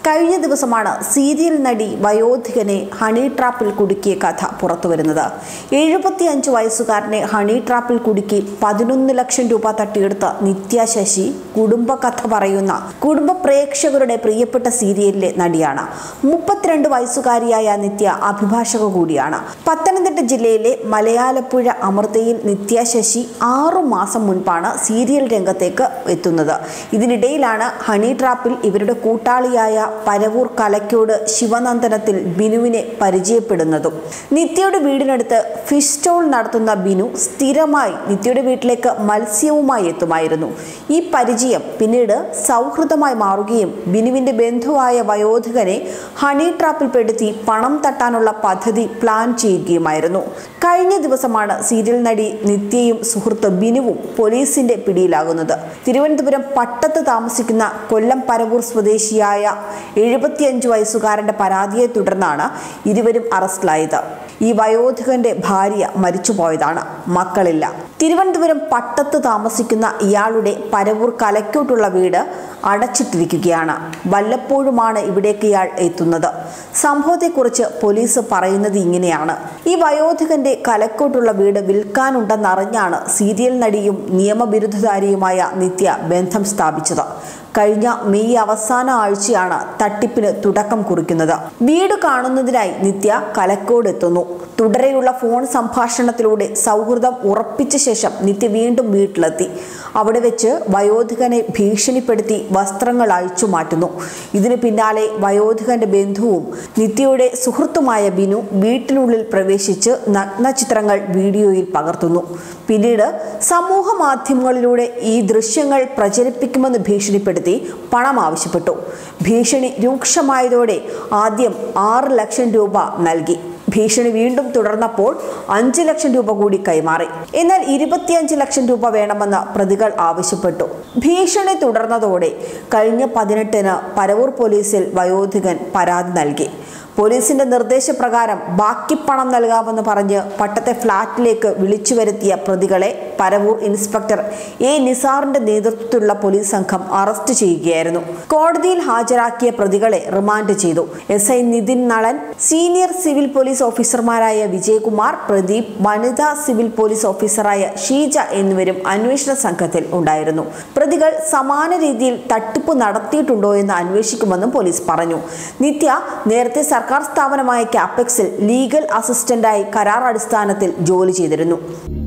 കഴിഞ്ഞ ദിവസമാണ് സീരിയൽ നടി വയോധികനെ ഹണി ട്രാപ്പിൽ കുടുക്കിയ കഥ പുറത്തുവരുന്നത് എഴുപത്തിയഞ്ച് വയസ്സുകാരനെ ഹണി ട്രാപ്പിൽ കുടുക്കി പതിനൊന്ന് ലക്ഷം രൂപ തട്ടിയെടുത്ത നിത്യ ശശി കുടുംബകഥ പറയുന്ന കുടുംബ പ്രേക്ഷകരുടെ പ്രിയപ്പെട്ട സീരിയലിലെ നടിയാണ് മുപ്പത്തിരണ്ട് വയസ്സുകാരിയായ നിത്യ അഭിഭാഷക കൂടിയാണ് പത്തനംതിട്ട ജില്ലയിലെ മലയാലപ്പുഴ അമൃതയിൽ നിത്യ ശശി ആറു മാസം മുൻപാണ് സീരിയൽ രംഗത്തേക്ക് എത്തുന്നത് ഇതിനിടയിലാണ് ഹണി ട്രാപ്പിൽ ഇവരുടെ കൂട്ടാളിയായ പരവൂർ കലക്കോട് ശിവനന്ദനത്തിൽ ബിനുവിനെ പരിചയപ്പെടുന്നതും നിത്യയുടെ വീടിനടുത്ത് ഫിഷ് സ്റ്റോൾ നടത്തുന്ന ബിനു സ്ഥിരമായി നിത്യയുടെ വീട്ടിലേക്ക് മത്സ്യവുമായി എത്തുമായിരുന്നു ഈ പരിചയം പിന്നീട് സൗഹൃദമായി മാറുകയും ബിനുവിന്റെ ബന്ധുവായ വയോധികനെ ഹണി ട്രാപ്പിൽപ്പെടുത്തി പണം തട്ടാനുള്ള പദ്ധതി പ്ലാൻ ചെയ്യുകയുമായിരുന്നു കഴിഞ്ഞ ദിവസമാണ് സീരിയൽ നടി നിത്യയും സുഹൃത്ത് ബിനുവും പോലീസിന്റെ പിടിയിലാകുന്നത് തിരുവനന്തപുരം പട്ടത്ത് താമസിക്കുന്ന കൊല്ലം പരവൂർ സ്വദേശിയായ എഴുപത്തിയഞ്ച് വയസ്സുകാരന്റെ പരാതിയെ തുടർന്നാണ് ഇരുവരും അറസ്റ്റിലായത് ഈ വയോധികന്റെ ഭാര്യ മരിച്ചുപോയതാണ് മക്കളില്ല തിരുവനന്തപുരം പട്ടത്ത് താമസിക്കുന്ന ഇയാളുടെ പരവൂർ കലക്കോട്ടുള്ള വീട് അടച്ചിട്ടിരിക്കുകയാണ് വല്ലപ്പോഴുമാണ് ഇവിടേക്ക് ഇയാൾ എത്തുന്നത് സംഭവത്തെക്കുറിച്ച് പോലീസ് പറയുന്നത് ഇങ്ങനെയാണ് ഈ വയോധികന്റെ കലക്കോട്ടുള്ള വീട് വിൽക്കാനുണ്ടെന്നറിഞ്ഞാണ് സീരിയൽ നടിയും നിയമബിരുദധാരിയുമായ നിത്യ ബന്ധം സ്ഥാപിച്ചത് കഴിഞ്ഞ മെയ് അവസാന ആഴ്ചയാണ് തട്ടിപ്പിന് തുടക്കം കുറിക്കുന്നത് വീട് കാണുന്നതിനായി നിത്യ കലക്കോട് എത്തുന്നു തുടരെയുള്ള ഫോൺ സംഭാഷണത്തിലൂടെ സൗഹൃദം ഉറപ്പിച്ച ശേഷം നിത്യ വീണ്ടും വീട്ടിലെത്തി അവിടെ വെച്ച് വയോധികനെ ഭീഷണിപ്പെടുത്തി വസ്ത്രങ്ങൾ അഴിച്ചു മാറ്റുന്നു ഇതിന് പിന്നാലെ വയോധികന്റെ ബന്ധുവും നിത്യയുടെ സുഹൃത്തുമായ ബിനു വീട്ടിനുള്ളിൽ പ്രവേശിച്ച് നഗ്നചിത്രങ്ങൾ വീഡിയോയിൽ പകർത്തുന്നു പിന്നീട് സമൂഹ മാധ്യമങ്ങളിലൂടെ ഈ ദൃശ്യങ്ങൾ പ്രചരിപ്പിക്കുമെന്ന് ഭീഷണിപ്പെടുത്തി പണം ആവശ്യപ്പെട്ടു ഭീഷണി രൂക്ഷമായതോടെ ആദ്യം ആറ് ലക്ഷം രൂപ നൽകി ഭീഷണി വീണ്ടും തുടർന്നപ്പോൾ അഞ്ച് ലക്ഷം രൂപ കൂടി കൈമാറി എന്നാൽ ഇരുപത്തിയഞ്ച് ലക്ഷം രൂപ വേണമെന്ന് പ്രതികൾ ആവശ്യപ്പെട്ടു ഭീഷണി തുടർന്നതോടെ കഴിഞ്ഞ പതിനെട്ടിന് പരവൂർ പോലീസിൽ വയോധികൻ പരാതി നൽകി പോലീസിന്റെ നിർദ്ദേശപ്രകാരം ബാക്കി പണം നൽകാമെന്ന് പറഞ്ഞ് പട്ടത്തെ ഫ്ളാറ്റിലേക്ക് വിളിച്ചു വരുത്തിയ പ്രതികളെ പരവൂർ ഇൻസ്പെക്ടർ എ നിസാറിന്റെ നേതൃത്വത്തിലുള്ള പോലീസ് സംഘം അറസ്റ്റ് ചെയ്യുകയായിരുന്നു കോടതിയിൽ ഹാജരാക്കിയ പ്രതികളെ റിമാൻഡ് ചെയ്തു S I Nithin Nalan senior civil police ഓഫീസർമാരായ വിജയകുമാർ പ്രദീപ് വനിതാ സിവിൽ പോലീസ് ഓഫീസറായ ഷീജ എന്നിവരും അന്വേഷണ സംഘത്തിൽ ഉണ്ടായിരുന്നു പ്രതികൾ സമാന രീതിയിൽ തട്ടിപ്പ് നടത്തിയിട്ടുണ്ടോ എന്ന് അന്വേഷിക്കുമെന്നും പോലീസ് പറഞ്ഞു നിത്യ നേരത്തെ സർക്കാർ സ്ഥാപനമായ ക്യാപെക്സിൽ ലീഗൽ അസിസ്റ്റന്റായി കരാർ അടിസ്ഥാനത്തിൽ ജോലി ചെയ്തിരുന്നു